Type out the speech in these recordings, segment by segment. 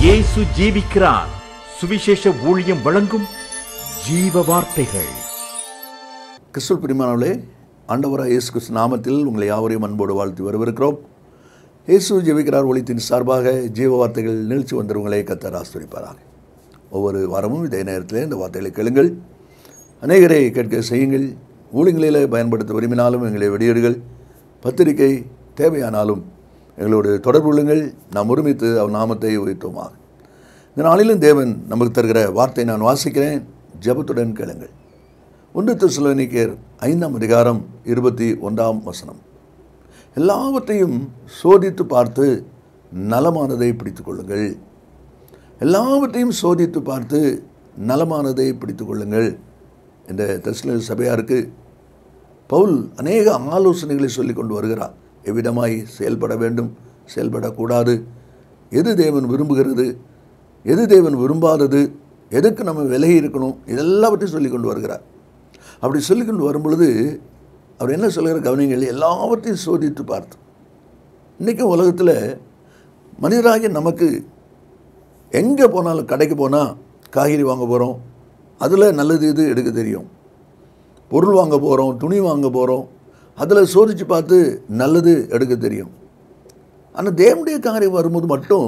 இயேசு ஜீவிக்கிறார் சுவிசேஷ ஊழியம் வழங்கும் ஜீவ வார்த்தைகள் கிறிஸ்துவ பிரிமானவர்களே ஆண்டவராக இயேசு கிறிஸ்து நாமத்தில் உங்களை யாவரையும் அன்போடு வாழ்த்து வரவிருக்கிறோம் இயேசு ஜெபிக்கிறார் ஒளித்தின் சார்பாக ஜீவ வார்த்தைகள் நிகழ்ச்சி வந்தவங்களை கத்தர் ஆஸ்வதிப்பாராக ஒவ்வொரு வாரமும் இதே நேரத்தில் இந்த வார்த்தைகளை கேளுங்கள் அநேகரை கேட்க செய்யுங்கள் ஊழியங்களில் பயன்படுத்த விரும்பினாலும் எங்களை வெளியீடுகள் பத்திரிகை தேவையானாலும் எங்களோடு தொடர்பு கொள்ளுங்கள் நாம் ஒருமித்து அவர் நாமத்தை உயர்த்துவோமாக இந்த நாளிலும் தேவன் நமக்கு தருகிற வார்த்தை நான் வாசிக்கிறேன் ஜெபத்துடன் கேளுங்கள் ஒன்று தெசலோனிக்கேர் ஐந்தாம் அதிகாரம் இருபத்தி ஒன்றாம் வசனம் எல்லாவற்றையும் சோதித்து பார்த்து நலமானதை பிடித்துக் கொள்ளுங்கள் எல்லாவற்றையும் சோதித்து பார்த்து நலமானதை பிடித்துக் கொள்ளுங்கள் இந்த தெசலோ சபையாருக்கு பவுல் அநேக ஆலோசனைகளை சொல்லி கொண்டு வருகிறார் எவ்விதமாய் செயல்பட வேண்டும் செயல்படக்கூடாது எது தேவன் விரும்புகிறது எது தேவன் விரும்பாதது எதுக்கு நம்ம விலகி இருக்கணும் இதெல்லாவற்றையும் சொல்லி கொண்டு வருகிறார் அப்படி சொல்லி கொண்டு வரும் பொழுது அவர் என்ன சொல்கிற கவனிங்கள் எல்லாவற்றையும் சோதித்து பார்த்து இன்றைக்கும் உலகத்தில் மனிதராகிய நமக்கு எங்கே போனாலும் கடைக்கு போனால் காய்கறி வாங்க போகிறோம் அதில் நல்லது இது எடுக்க தெரியும் பொருள் வாங்க போகிறோம் துணி வாங்க போகிறோம் அதில் சோதித்து பார்த்து நல்லது எடுக்க தெரியும் ஆனால் தேவனுடைய காரியம் வரும்போது மட்டும்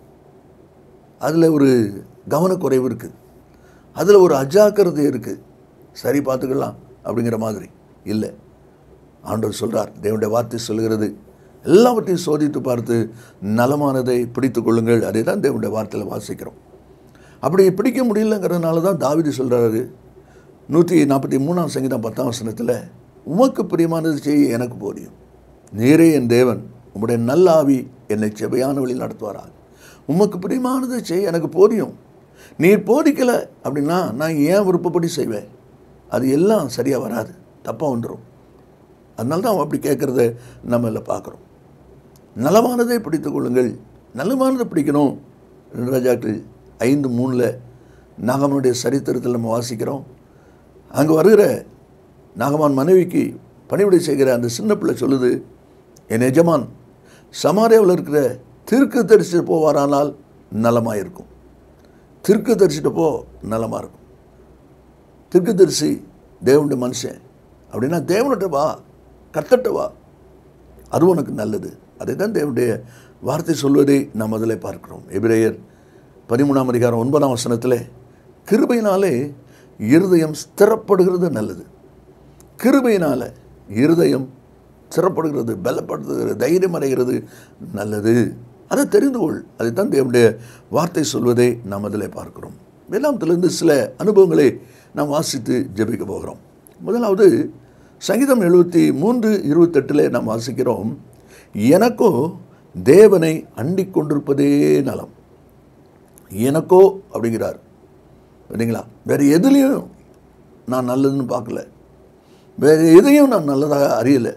அதில் ஒரு கவனக்குறைவு இருக்குது அதில் ஒரு அஜாக்கிரதை இருக்குது சரி பார்த்துக்கலாம் அப்படிங்கிற மாதிரி இல்லை ஆண்டவர் சொல்கிறார் தேவனுடைய வார்த்தை சொல்கிறது எல்லாவற்றையும் சோதித்து பார்த்து நலமானதை பிடித்து கொள்ளுங்கள் அதை தான் தேவனுடைய வார்த்தையில் வாசிக்கிறோம் அப்படி பிடிக்க முடியலங்கிறதுனால தான் தாவிதி சொல்கிறாரு நூற்றி நாற்பத்தி மூணாம் சங்கீதம் பத்தாம் வசனத்தில் உமக்கு பிரியமானது செய்ய எனக்கு போதியும் நீரே என் தேவன் உம்முடைய நல்ல ஆவி என்னை செவையான வழி நடத்துவாராக உமக்கு பிரியமானது செய்ய எனக்கு போதியும் நீர் போதிக்கலை அப்படின்னா நான் ஏன் விருப்பப்படி செய்வேன் அது எல்லாம் சரியாக வராது தப்பாக வந்துடும் அதனால தான் அவன் அப்படி கேட்குறத நம்ம இல்லை பார்க்குறோம் நலமானதை பிடித்து கொள்ளுங்கள் நலமானதை பிடிக்கணும் ரெண்டு ராஜாக்கள் ஐந்து மூணில் நாகமனுடைய சரித்திரத்தில் நம்ம வாசிக்கிறோம் அங்கே வருகிற நாகமான் மனைவிக்கு பணிவிடை செய்கிற அந்த சின்ன பிள்ளை சொல்லுது என் எஜமான் சமாரியாவில் இருக்கிற திருக்கு தரிசிட்டு போவாரானால் நலமாக இருக்கும் திருக்கு தரிசிட்டு போ நலமாக இருக்கும் தீர்க்கதரிசி தேவனுடைய மனுஷன் அப்படின்னா தேவன்கிட்ட வா கத்தட்ட வா அது உனக்கு நல்லது அதை தான் தேவனுடைய வார்த்தை சொல்வதை நாம் அதில் பார்க்கிறோம் எபிரேயர் பதிமூணாம் அதிகாரம் ஒன்பதாம் வசனத்தில் கிருபையினாலே இருதயம் ஸ்திரப்படுகிறது நல்லது கிருபையினால் இருதயம் ஸ்திரப்படுகிறது பலப்படுத்துகிறது தைரியம் அடைகிறது நல்லது அதை தெரிந்து கொள் அதைத்தான் தேவனுடைய வார்த்தை சொல்வதை நாம் அதில் பார்க்கிறோம் வேதாந்தத்திலிருந்து சில அனுபவங்களை நாம் வாசித்து ஜெபிக்க போகிறோம் முதலாவது சங்கீதம் எழுபத்தி மூன்று இருபத்தெட்டில் நாம் வாசிக்கிறோம் எனக்கோ தேவனை அண்டிக் கொண்டிருப்பதே நலம் எனக்கோ அப்படிங்கிறார் சரிங்களா வேறு எதுலேயும் நான் நல்லதுன்னு பார்க்கல வேறு எதையும் நான் நல்லதாக அறியலை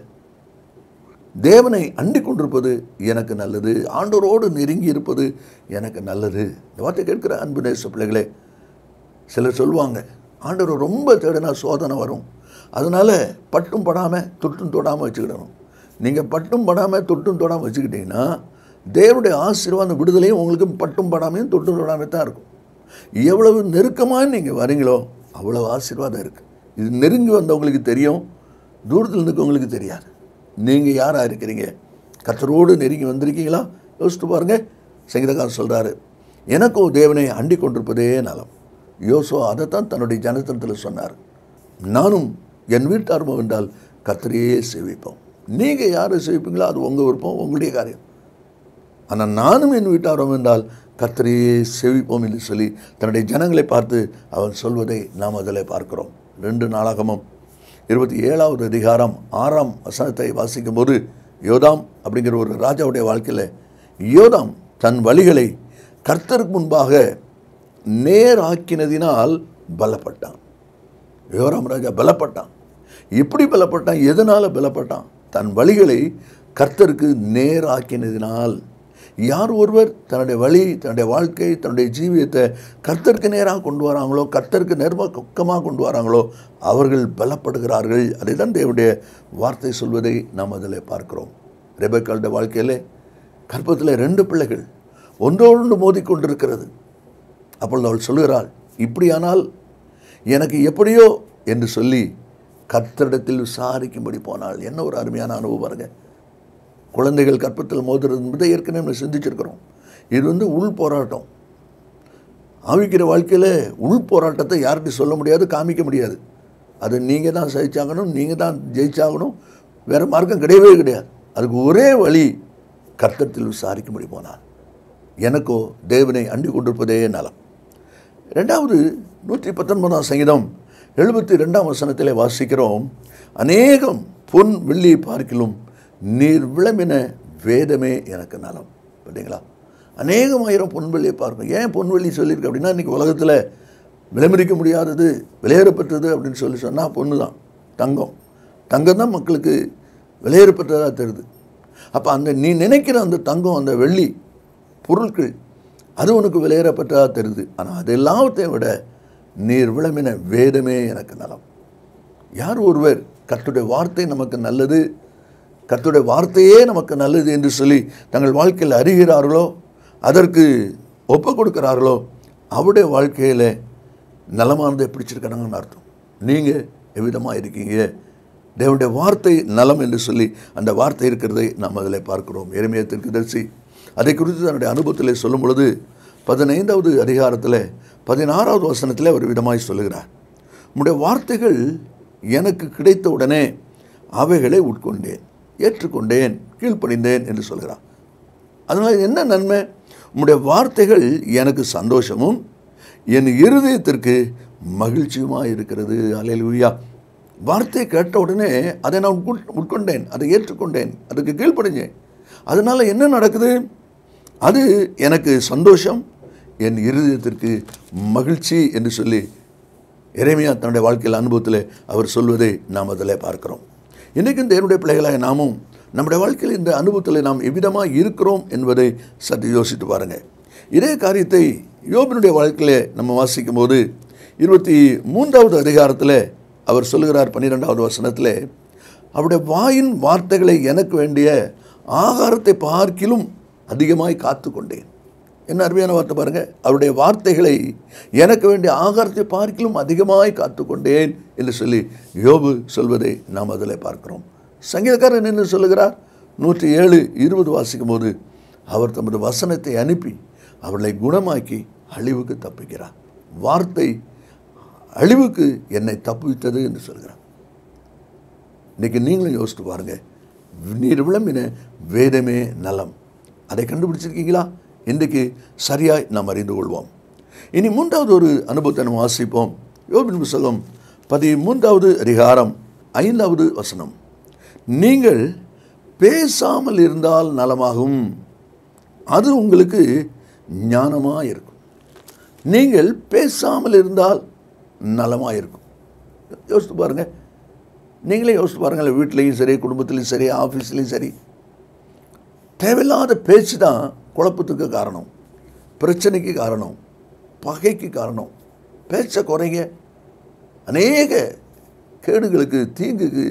தேவனை அண்டிக் கொண்டிருப்பது எனக்கு நல்லது ஆண்டோரோடு நெருங்கி இருப்பது எனக்கு நல்லது இந்த வார்த்தை கேட்கிற அன்பு நேச பிள்ளைகளே சிலர் சொல்லுவாங்க ஆண்டவர் ரொம்ப தேடினா சோதனை வரும் அதனால் பட்டும் படாமல் தொட்டும் தொடாமல் வச்சுக்கிடணும் நீங்கள் பட்டும் படாமல் தொட்டும் தொடாமல் வச்சுக்கிட்டிங்கன்னா தேவனுடைய ஆசீர்வாத விடுதலையும் உங்களுக்கு பட்டும் படாமையும் தொட்டும் தொடாமல் தான் இருக்கும் எவ்வளவு நெருக்கமாக நீங்கள் வரீங்களோ அவ்வளோ ஆசீர்வாதம் இருக்குது இது நெருங்கி வந்தவங்களுக்கு தெரியும் தூரத்தில் இருக்கவங்களுக்கு தெரியாது நீங்கள் யாராக இருக்கிறீங்க கத்தரோடு நெருங்கி வந்திருக்கீங்களா யோசித்து பாருங்கள் சங்கீதக்காரர் சொல்கிறாரு எனக்கோ தேவனை அண்டிக் கொண்டிருப்பதே நலம் யோசோ அதைத்தான் தன்னுடைய ஜனத்தனத்தில் சொன்னார் நானும் என் வீட்டார்மம் என்றால் கத்தரையே சேவிப்போம் நீங்கள் யாரை சேவிப்பீங்களோ அது உங்கள் விருப்பம் உங்களுடைய காரியம் ஆனால் நானும் என் வீட்டாரம் என்றால் கத்தரையே செவிப்போம் என்று சொல்லி தன்னுடைய ஜனங்களை பார்த்து அவன் சொல்வதை நாம் அதில் பார்க்கிறோம் ரெண்டு நாளாகமும் இருபத்தி ஏழாவது அதிகாரம் ஆறாம் வசனத்தை வாசிக்கும் போது யோதாம் அப்படிங்கிற ஒரு ராஜாவுடைய வாழ்க்கையில் யோதாம் தன் வழிகளை கர்த்தருக்கு முன்பாக நேராக்கினதினால் பலப்பட்டான் யோராம் ராஜா பலப்பட்டான் எப்படி பலப்பட்டான் எதனால் பலப்பட்டான் தன் வழிகளை கர்த்தருக்கு நேராக்கினதினால் யார் ஒருவர் தன்னுடைய வழி தன்னுடைய வாழ்க்கை தன்னுடைய ஜீவியத்தை கர்த்தருக்கு நேராக கொண்டு வராங்களோ கர்த்தருக்கு நெருக்கமாக கொண்டு வராங்களோ அவர்கள் பலப்படுகிறார்கள் அதை தான் தேவனுடைய வார்த்தை சொல்வதை நாம் அதில் பார்க்கிறோம் ரெபேக்காளுடைய வாழ்க்கையில் கற்பத்தில் ரெண்டு பிள்ளைகள் ஒன்றோடு மோதிக்கொண்டிருக்கிறது அப்பொழுது அவள் சொல்லுகிறாள் இப்படியானால் எனக்கு எப்படியோ என்று சொல்லி கர்த்தரிடத்தில் விசாரிக்கும்படி போனாள் என்ன ஒரு அருமையான அனுபவம் பாருங்க குழந்தைகள் கற்பத்தில் மோதுறது என்பதை ஏற்கனவே நம்ம சிந்திச்சிருக்கிறோம் இது வந்து உள் போராட்டம் ஆவிக்கிற வாழ்க்கையில் உள் போராட்டத்தை யார்கிட்டையும் சொல்ல முடியாது காமிக்க முடியாது அது நீங்கள் தான் சகிச்சாகணும் நீங்கள் தான் ஜெயிச்சாகணும் வேறு மார்க்கம் கிடையவே கிடையாது அதுக்கு ஒரே வழி கர்த்தத்தில் விசாரிக்கும்படி போனார் எனக்கோ தேவனை அண்டி கொண்டிருப்பதே நலம் ரெண்டாவது நூற்றி பத்தொன்பதாம் சங்கீதம் எழுபத்தி ரெண்டாம் வசனத்திலே வாசிக்கிறோம் அநேகம் பொன் வெள்ளியை பார்க்கிலும் நீர் விளம்பின வேதமே எனக்கு நலம் பார்த்தீங்களா அநேகமாயிரம் பொன்வெள்ளியை பார்க்கும் ஏன் பொன்வெள்ளி சொல்லியிருக்கு அப்படின்னா இன்றைக்கி உலகத்தில் விலைமறிக்க முடியாதது விலையேறப்பட்டது அப்படின்னு சொல்லி சொன்னால் பொண்ணு தான் தங்கம் தங்கம் தான் மக்களுக்கு விலையேறப்பட்டதாக தெரியுது அப்போ அந்த நீ நினைக்கிற அந்த தங்கம் அந்த வெள்ளி பொருட்கள் அது உனக்கு விலையேறப்பட்டதாக தெரியுது ஆனால் அது எல்லாத்தையும் விட நீர் விளம்பின வேதமே எனக்கு நலம் யார் ஒருவர் கர்த்தருடைய வார்த்தை நமக்கு நல்லது கர்த்தருடைய வார்த்தையே நமக்கு நல்லது என்று சொல்லி தங்கள் வாழ்க்கையில் அறிகிறார்களோ அதற்கு ஒப்பு கொடுக்கிறார்களோ அவருடைய வாழ்க்கையில் நலமானதை பிடிச்சிருக்கிறாங்கன்னு அர்த்தம் நீங்கள் எவ்விதமாக இருக்கீங்க தேவனுடைய வார்த்தை நலம் என்று சொல்லி அந்த வார்த்தை இருக்கிறதை நாம் அதில் பார்க்கிறோம் எருமைய தரிசி அதை குறித்து தன்னுடைய அனுபவத்தில் சொல்லும் பொழுது பதினைந்தாவது அதிகாரத்தில் பதினாறாவது வசனத்தில் அவர் விதமாய் சொல்லுகிறார் உம்முடைய வார்த்தைகள் எனக்கு கிடைத்த உடனே அவைகளை உட்கொண்டேன் ஏற்றுக்கொண்டேன் கீழ்ப்படிந்தேன் என்று சொல்கிறார் அதனால் என்ன நன்மை உம்முடைய வார்த்தைகள் எனக்கு சந்தோஷமும் என் இருதயத்திற்கு மகிழ்ச்சியுமாக இருக்கிறது அலையலுயா வார்த்தையை கேட்ட உடனே அதை நான் உட்கொ- உட்கொண்டேன் அதை ஏற்றுக்கொண்டேன் அதுக்கு கீழ்ப்படிஞ்சேன் அதனால் என்ன நடக்குது அது எனக்கு சந்தோஷம் என் இருதயத்திற்கு மகிழ்ச்சி என்று சொல்லி இறைமையா தன்னுடைய வாழ்க்கையில் அனுபவத்தில் அவர் சொல்வதை நாம் அதில் பார்க்கிறோம் இன்றைக்கும் தேவனுடைய பிள்ளைகளாக நாமும் நம்முடைய வாழ்க்கையில் இந்த அனுபவத்தில் நாம் எவ்விதமாக இருக்கிறோம் என்பதை சற்று யோசித்து பாருங்கள் இதே காரியத்தை யோபினுடைய வாழ்க்கையிலே நம்ம வாசிக்கும் போது இருபத்தி மூன்றாவது அதிகாரத்தில் அவர் சொல்லுகிறார் பன்னிரெண்டாவது வசனத்தில் அவருடைய வாயின் வார்த்தைகளை எனக்கு வேண்டிய ஆகாரத்தை பார்க்கிலும் அதிகமாய் காத்து கொண்டேன் என்ன அருமையான வார்த்தை பாருங்க அவருடைய வார்த்தைகளை எனக்கு வேண்டிய ஆகாரத்தை பார்க்கிலும் அதிகமாய் காத்து கொண்டேன் என்று சொல்லி யோபு சொல்வதை நாம் அதில் பார்க்கிறோம் சங்கீதக்காரன் என்ன சொல்லுகிறார் நூற்றி ஏழு இருபது வாசிக்கும் போது அவர் தமது வசனத்தை அனுப்பி அவர்களை குணமாக்கி அழிவுக்கு தப்பிக்கிறார் வார்த்தை அழிவுக்கு என்னை தப்புவித்தது என்று சொல்கிறார் இன்னைக்கு நீங்களும் யோசித்து பாருங்க நீர் விளம்பின வேதமே நலம் அதை கண்டுபிடிச்சிருக்கீங்களா இன்றைக்கு சரியாய் நாம் அறிந்து கொள்வோம் இனி மூன்றாவது ஒரு அனுபவத்தை நம்ம வாசிப்போம் யோபின் புஸ்தகம் பதிமூன்றாவது அதிகாரம் ஐந்தாவது வசனம் நீங்கள் பேசாமல் இருந்தால் நலமாகும் அது உங்களுக்கு ஞானமாக இருக்கும் நீங்கள் பேசாமல் இருந்தால் நலமாக இருக்கும் யோசித்து பாருங்கள் நீங்களே யோசித்து பாருங்கள் வீட்லேயும் சரி குடும்பத்துலேயும் சரி ஆஃபீஸ்லேயும் சரி தேவையில்லாத பேச்சு தான் குழப்பத்துக்கு காரணம் பிரச்சனைக்கு காரணம் பகைக்கு காரணம் பேச்சை குறைங்க அநேக கேடுகளுக்கு தீங்குக்கு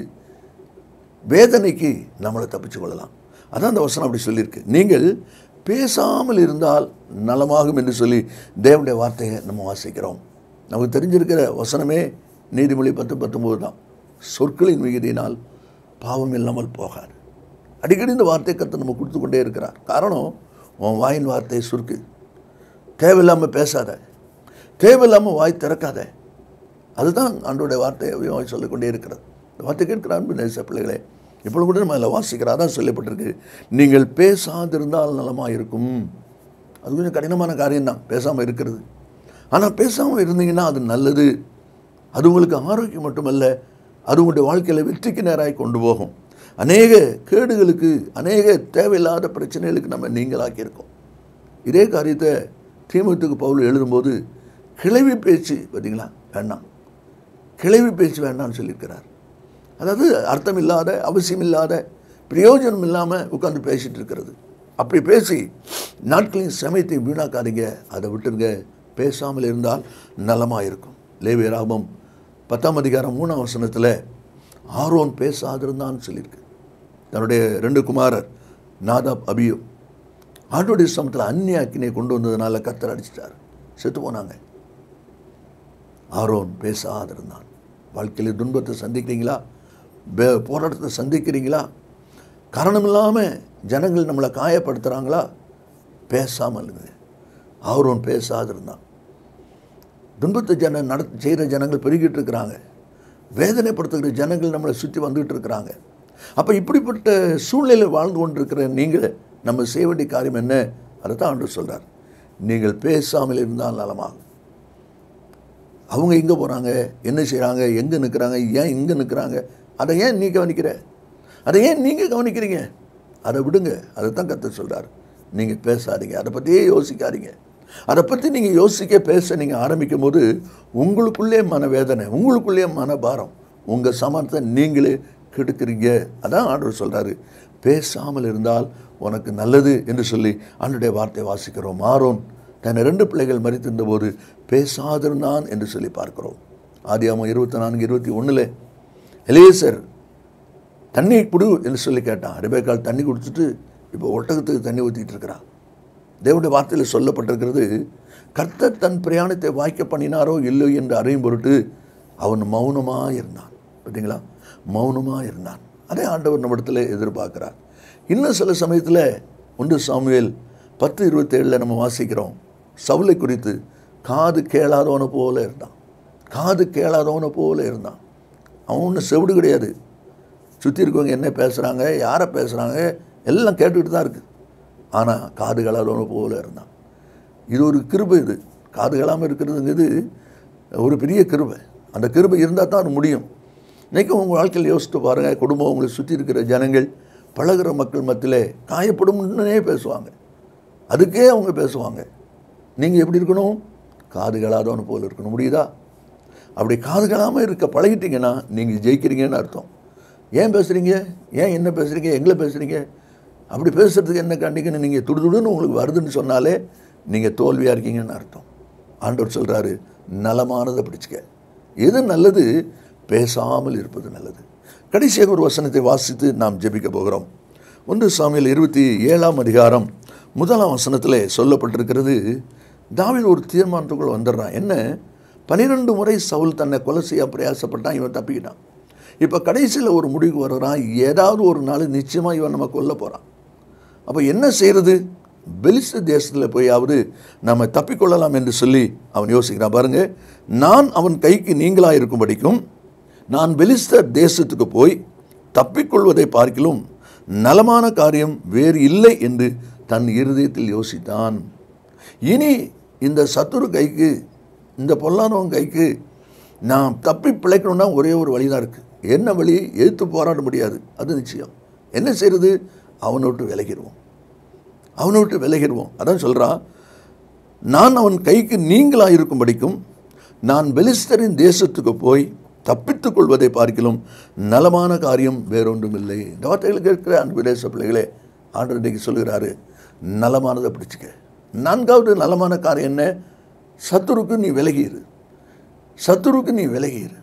வேதனைக்கு நம்மளை தப்பிச்சு கொள்ளலாம் அதான் அந்த வசனம் அப்படி சொல்லியிருக்கு நீங்கள் பேசாமல் இருந்தால் நலமாகும் என்று சொல்லி தேவனுடைய வார்த்தையை நம்ம வாசிக்கிறோம் நமக்கு தெரிஞ்சிருக்கிற வசனமே நீதிமொழி பத்து பத்தொம்போது தான் சொற்களின் மிகுதியினால் பாவம் இல்லாமல் போகாது அடிக்கடி இந்த வார்த்தை கற்று நம்ம கொடுத்து கொண்டே இருக்கிறார் காரணம் உன் வாயின் வார்த்தை சுருக்கு தேவையில்லாமல் பேசாத தேவையில்லாமல் வாய் திறக்காத அதுதான் ஆண்டோடைய வார்த்தையை சொல்லிக்கொண்டே இருக்கிறது இந்த வார்த்தை கேட்கிற அன்பு நேச பிள்ளைகளே இப்பொழுது கூட நம்ம அதில் வாசிக்கிறோம் அதான் சொல்லப்பட்டிருக்கு நீங்கள் பேசாதிருந்தால் நலமாக இருக்கும் அது கொஞ்சம் கடினமான காரியம்தான் பேசாமல் இருக்கிறது ஆனால் பேசாமல் இருந்தீங்கன்னா அது நல்லது அது உங்களுக்கு ஆரோக்கியம் மட்டுமல்ல அது உங்களுடைய வாழ்க்கையில் வெற்றிக்கு நேராக கொண்டு போகும் அநேக கேடுகளுக்கு அநேக தேவையில்லாத பிரச்சனைகளுக்கு நம்ம நீங்களாக்கியிருக்கோம் இதே காரியத்தை தீமத்துக்கு பவுல் எழுதும்போது கிளவி பேச்சு பார்த்தீங்களா வேண்டாம் கிளவி பேச்சு வேண்டாம்னு சொல்லியிருக்கிறார் அதாவது அர்த்தம் இல்லாத அவசியம் இல்லாத பிரயோஜனம் இல்லாமல் உட்காந்து பேசிட்டு இருக்கிறது அப்படி பேசி நாட்களின் சமயத்தை வீணாக்காதீங்க அதை விட்டுருங்க பேசாமல் இருந்தால் நலமாக இருக்கும் லேவிய ராகமம் பத்தாம் அதிகாரம் மூணாம் வசனத்தில் ஆரோன் பேசாதிருந்தான்னு சொல்லியிருக்கு தன்னுடைய ரெண்டு குமாரர் நாதாப் அபியோ ஆண்டோடைய சமத்தில் அந்நிய அக்கினியை கொண்டு வந்ததுனால கத்தர் அடிச்சிட்டார் செத்து போனாங்க ஆரோன் பேசாதிருந்தான் வாழ்க்கையில் துன்பத்தை சந்திக்கிறீங்களா பே- போராட்டத்தை சந்திக்கிறீங்களா காரணம் இல்லாமல் ஜனங்கள் நம்மளை காயப்படுத்துகிறாங்களா பேசாமல் இருங்க ஆரோன் பேசாதிருந்தான் துன்பத்தை ஜன நட செய்கிற ஜனங்கள் பெருகிட்டு இருக்கிறாங்க வேதனைப்படுத்துகிற ஜனங்கள் நம்மளை சுற்றி வந்துகிட்டு இருக்கிறாங்க அப்போ இப்படிப்பட்ட சூழ்நிலையில் வாழ்ந்து கொண்டிருக்கிற நீங்கள் நம்ம செய்ய வேண்டிய காரியம் என்ன அதை தான் ஆண்டு சொல்கிறார் நீங்கள் பேசாமல் இருந்தால் நலமாகும் அவங்க எங்கே போகிறாங்க என்ன செய்கிறாங்க எங்கே நிற்கிறாங்க ஏன் இங்கே நிற்கிறாங்க அதை ஏன் நீ கவனிக்கிற அதை ஏன் நீங்கள் கவனிக்கிறீங்க அதை விடுங்க அதை தான் கற்று சொல்கிறார் நீங்கள் பேசாதீங்க அதை பற்றியே யோசிக்காதீங்க அதை பற்றி நீங்கள் யோசிக்க பேச நீங்கள் ஆரம்பிக்கும் போது உங்களுக்குள்ளே மனவேதனை உங்களுக்குள்ளே மனபாரம் உங்கள் சமானத்தை நீங்களே கெடுக்கிறீங்க அதான் ஆண்டவர் சொல்கிறாரு பேசாமல் இருந்தால் உனக்கு நல்லது என்று சொல்லி ஆண்டுடைய வார்த்தை வாசிக்கிறோம் மாறோன் தன் ரெண்டு பிள்ளைகள் மறித்திருந்த போது பேசாதிருந்தான் என்று சொல்லி பார்க்கிறோம் ஆதியாமம் இருபத்தி நான்கு இருபத்தி ஒன்றில் எலேசர் தண்ணி குடு என்று சொல்லி கேட்டான் ரெபேக்கால் தண்ணி குடிச்சிட்டு இப்போ ஒட்டகத்துக்கு தண்ணி ஊற்றிட்டு இருக்கிறான் தேவனுடைய வார்த்தையில் சொல்லப்பட்டிருக்கிறது கர்த்தர் தன் பிரயாணத்தை வாய்க்க பண்ணினாரோ இல்லை என்று அறியும் பொருட்டு அவன் மௌனமாக இருந்தான் பார்த்தீங்களா மௌனமாக இருந்தான் அதே ஆண்டவர் நம்மிடத்தில் எதிர்பார்க்கிறார் இன்னும் சில சமயத்தில் ஒன்று சாமுவேல் பத்து இருபத்தேழில் நம்ம வாசிக்கிறோம் சவுலை குறித்து காது கேளாதவனை போல இருந்தான் காது கேளாதவனை போல இருந்தான் அவன் ஒன்றும் செவிடு கிடையாது சுற்றி இருக்கவங்க என்ன பேசுகிறாங்க யாரை பேசுகிறாங்க எல்லாம் கேட்டுக்கிட்டு தான் இருக்குது ஆனால் காது கலாதவனை போல இருந்தான் இது ஒரு கிருபை இது காது கலாமல் இருக்கிறதுங்கிறது ஒரு பெரிய கிருபை அந்த கிருபை இருந்தால் தான் அது முடியும் இன்றைக்கும் உங்கள் வாழ்க்கையில் யோசித்து பாருங்கள் குடும்பம் உங்களை சுற்றி இருக்கிற ஜனங்கள் பழகுற மக்கள் மத்தியில் காயப்படும்னே பேசுவாங்க அதுக்கே அவங்க பேசுவாங்க நீங்கள் எப்படி இருக்கணும் காது கலாதவனை போல இருக்கணும் முடியுதா அப்படி காது கலாமல் இருக்க பழகிட்டீங்கன்னா நீங்கள் ஜெயிக்கிறீங்கன்னு அர்த்தம் ஏன் பேசுகிறீங்க ஏன் என்ன பேசுகிறீங்க எங்களை பேசுகிறீங்க அப்படி பேசுகிறதுக்கு என்ன கண்டிக்கணும் நீங்கள் துடுதுடுன்னு உங்களுக்கு வருதுன்னு சொன்னாலே நீங்கள் தோல்வியாக இருக்கீங்கன்னு அர்த்தம் ஆண்டவர் சொல்கிறாரு நலமானதை பிடிச்சிக்க எது நல்லது பேசாமல் இருப்பது நல்லது கடைசியாக ஒரு வசனத்தை வாசித்து நாம் ஜெபிக்க போகிறோம் ஒன்று சாமியில் இருபத்தி ஏழாம் அதிகாரம் முதலாம் வசனத்தில் சொல்லப்பட்டிருக்கிறது தாவீது ஒரு தீர்மானத்துக்குள் வந்துடுறான் என்ன பன்னிரெண்டு முறை சவுல் தன்னை கொலை செய்ய பிரயாசப்பட்டான் இவன் தப்பிக்கிட்டான் இப்போ கடைசியில் ஒரு முடிவுக்கு வர்றான் ஏதாவது ஒரு நாள் நிச்சயமாக இவன் நம்ம கொல்ல போகிறான் அப்போ என்ன செய்கிறது பெலிஸ்து தேசத்தில் போயாவது நம்ம தப்பிக்கொள்ளலாம் என்று சொல்லி அவன் யோசிக்கிறான் பாருங்க நான் அவன் கைக்கு நீங்களாக இருக்கும்படிக்கும் நான் பெலிஸ்தர் தேசத்துக்கு போய் தப்பிக்கொள்வதை பார்க்கிலும் நலமான காரியம் வேறு இல்லை என்று தன் இருதயத்தில் யோசித்தான் இனி இந்த சத்துரு கைக்கு இந்த பொல்லாதவன் கைக்கு நான் தப்பி பிழைக்கணும்னா ஒரே ஒரு வழி தான் இருக்குது என்ன வழி எதிர்த்து போராட முடியாது அது நிச்சயம் என்ன செய்கிறது அவனை விட்டு விலகிடுவோம் அவனை விட்டு விலகிடுவோம் அதான் சொல்கிறான் நான் அவன் கைக்கு நீங்களாக இருக்கும்படிக்கும் நான் பெலிஸ்தரின் தேசத்துக்கு போய் தப்பித்துக் கொள்வதை பார்க்கிலும் நலமான காரியம் வேறொன்றும் இல்லை இந்த வார்த்தைகளை கேட்கிற அன்பு தேச பிள்ளைகளே ஆண்டு இன்றைக்கு சொல்கிறாரு நலமானதை பிடிச்சிக்க நான்காவது நலமான காரியம் என்ன சத்துருக்கு நீ விலகியிரு சத்துருக்கு நீ விலகியிரு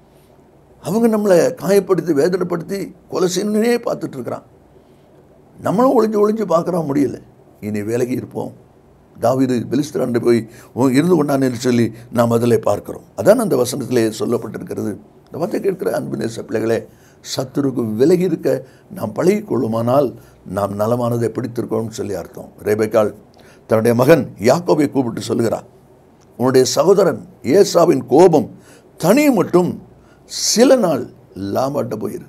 அவங்க நம்மளை காயப்படுத்தி வேதனைப்படுத்தி கொலை செய்யணுன்னே பார்த்துட்டு இருக்கிறான் நம்மளும் ஒளிஞ்சு ஒளிஞ்சு பார்க்குறோம் முடியல இனி விலகி இருப்போம் தாவீது பெலிஸ்தராண்டு போய் உன் இருந்து கொண்டான் என்று சொல்லி நாம் அதில் பார்க்கிறோம் அதான் அந்த வசனத்திலே சொல்லப்பட்டிருக்கிறது இந்த வார்த்தை கேட்கிற அன்பு நேச பிள்ளைகளே சத்துருக்கு விலகி இருக்க நாம் பழகிக் கொள்ளுமானால் நாம் நலமானதை பிடித்திருக்கோம்னு சொல்லி அர்த்தம் ரேபேக்காள் தன்னுடைய மகன் யாக்கோபை கூப்பிட்டு சொல்லுகிறார் உன்னுடைய சகோதரன் ஏசாவின் கோபம் தனி மட்டும் சில நாள் லாமாட்ட போயிரு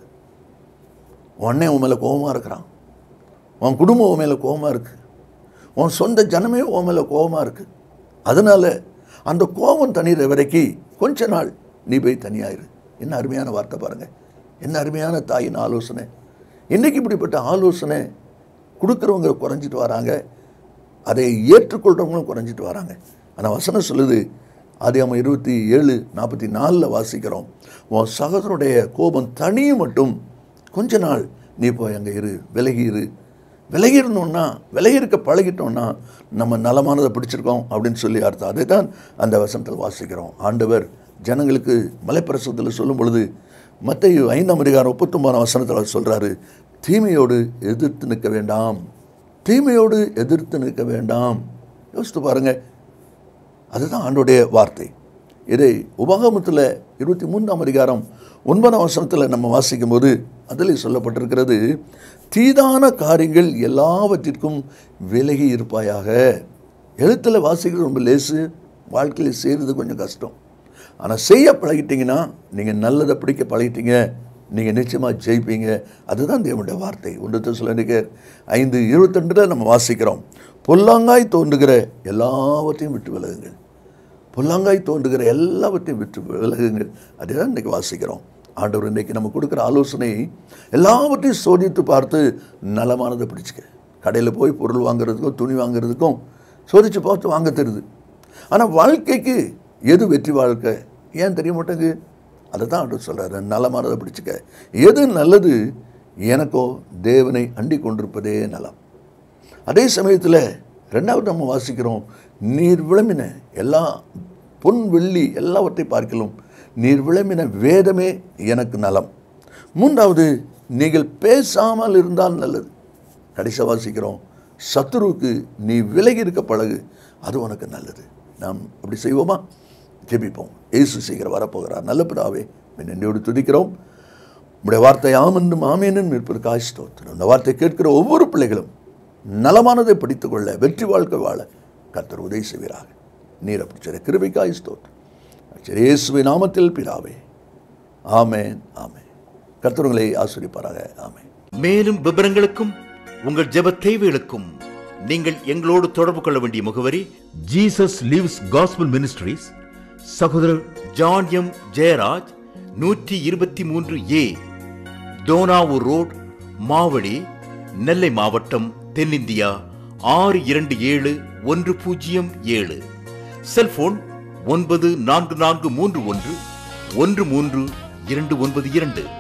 உடனே உன் மேலே கோபமாக இருக்கிறான் உன் குடும்பம் உன் மேலே கோபமாக இருக்குது உன் சொந்த ஜனமே உன் மேலே கோபமாக இருக்குது அதனால் அந்த கோபம் தனிகிற வரைக்கும் கொஞ்ச நாள் நீ போய் தனியாயிரு என்ன அருமையான வார்த்தை பாருங்கள் என்ன அருமையான தாயின் ஆலோசனை இன்றைக்கி இப்படிப்பட்ட ஆலோசனை கொடுக்குறவங்க குறைஞ்சிட்டு வராங்க அதை ஏற்றுக்கொள்கிறவங்களும் குறைஞ்சிட்டு வராங்க ஆனால் வசனம் சொல்லுது ஆதியாம இருபத்தி ஏழு நாற்பத்தி நாலில் வாசிக்கிறோம் உன் சகோதரனுடைய கோபம் தனியும் மட்டும் கொஞ்ச நாள் நீ போய் அங்கே இரு விலகி இரு விலகி இருந்தோம்னா விலகி இருக்க பழகிட்டோம்னா நம்ம நலமானதை பிடிச்சிருக்கோம் அப்படின்னு சொல்லி அர்த்தம் அதை தான் அந்த வசனத்தில் வாசிக்கிறோம் ஆண்டவர் ஜனங்களுக்கு மலைப்பிரசவத்தில் சொல்லும் பொழுது மத்திய ஐந்தாம் அதிகாரம் முப்பத்தொம்பதாம் வசனத்தில் சொல்கிறாரு தீமையோடு எதிர்த்து நிற்க வேண்டாம் தீமையோடு எதிர்த்து நிற்க வேண்டாம் யோசித்து பாருங்க அதுதான் ஆண்டுடைய வார்த்தை இதை உபகமத்தில் இருபத்தி மூன்றாம் அதிகாரம் ஒன்பதாம் வசனத்தில் நம்ம வாசிக்கும்போது அதில் சொல்லப்பட்டிருக்கிறது தீதான காரியங்கள் எல்லாவற்றிற்கும் விலகி இருப்பாயாக எழுத்தில் வாசிக்கிறது ரொம்ப லேசு வாழ்க்கையில் செய்கிறது கொஞ்சம் கஷ்டம் ஆனால் செய்ய பழகிட்டீங்கன்னா நீங்கள் நல்லதை பிடிக்க பழகிட்டீங்க நீங்கள் நிச்சயமாக ஜெயிப்பீங்க அதுதான் தேவனுடைய வார்த்தை ஒன்று சொல்ல ஐந்து இருபத்தெண்டில் நம்ம வாசிக்கிறோம் பொல்லாங்காய் தோன்றுகிற எல்லாவற்றையும் விட்டு விலகுங்கள் பொல்லாங்காய் தோன்றுகிற எல்லாவற்றையும் விட்டு விலகுங்கள் அதே தான் இன்றைக்கி வாசிக்கிறோம் ஆண்டவர் இன்றைக்கி நம்ம கொடுக்குற ஆலோசனை எல்லாவற்றையும் சோதித்து பார்த்து நலமானதை பிடிச்சிக்க கடையில் போய் பொருள் வாங்குறதுக்கும் துணி வாங்குறதுக்கும் சோதித்து பார்த்து வாங்க தருது ஆனால் வாழ்க்கைக்கு எது வெற்றி வாழ்க்கை ஏன் தெரிய மாட்டேங்குது அதை தான் ஆண்டவர் சொல்கிறாரு நலமானதை பிடிச்சிக்க எது நல்லது எனக்கோ தேவனை அண்டி கொண்டிருப்பதே நலம் அதே சமயத்தில் ரெண்டாவது நம்ம வாசிக்கிறோம் நீர் விளம்பின எல்லா பொன் வெள்ளி எல்லாவற்றை பார்க்கலாம் நீர் விளம்பின வேதமே எனக்கு நலம் மூன்றாவது நீங்கள் பேசாமல் இருந்தால் நல்லது கடைசியாக வாசிக்கிறோம் சத்துருவுக்கு நீ விலகி இருக்க பழகு அது உனக்கு நல்லது நாம் அப்படி செய்வோமா ஜெபிப்போம் இயேசு சீக்கிரம் வரப்போகிறார் நல்ல பிதாவே நன்றியோடு துதிக்கிறோம் உடைய வார்த்தை ஆமென்றும் ஆமேனும் இருப்பதற்காக ஸ்தோத்திரம் இந்த வார்த்தை கேட்கிற ஒவ்வொரு பிள்ளைகளும் நலமானதை படித்துக்கொள்ள வெற்றி வாழ்க்கை வாழ கர்த்தர் உதவி செய்வீராக நீர் அப்படி சில கிருபைக்காய் ஸ்தோத்திரம் சரி இயேசுவின் நாமத்தில் பிதாவே ஆமேன் ஆமேன் கர்த்தர் உங்களை ஆசிரிப்பாராக ஆமேன் மேலும் விவரங்களுக்கும் உங்கள் ஜெப தேவைகளுக்கும் நீங்கள் எங்களோடு தொடர்பு கொள்ள வேண்டிய முகவரி ஜீசஸ் லிவ்ஸ் காஸ்பல் மினிஸ்ட்ரீஸ் சகோதரர் ஜான் எம் ஜெயராஜ் நூற்றி இருபத்தி மூன்று ஏ டோனாவூர் ரோட் மாவடி நெல்லை மாவட்டம் தென்னிந்தியா ஆறு இரண்டு ஏழு ஒன்று பூஜ்ஜியம் ஏழு செல்போன் ஒன்பது நான்கு நான்கு மூன்று ஒன்று ஒன்று மூன்று இரண்டு ஒன்பது இரண்டு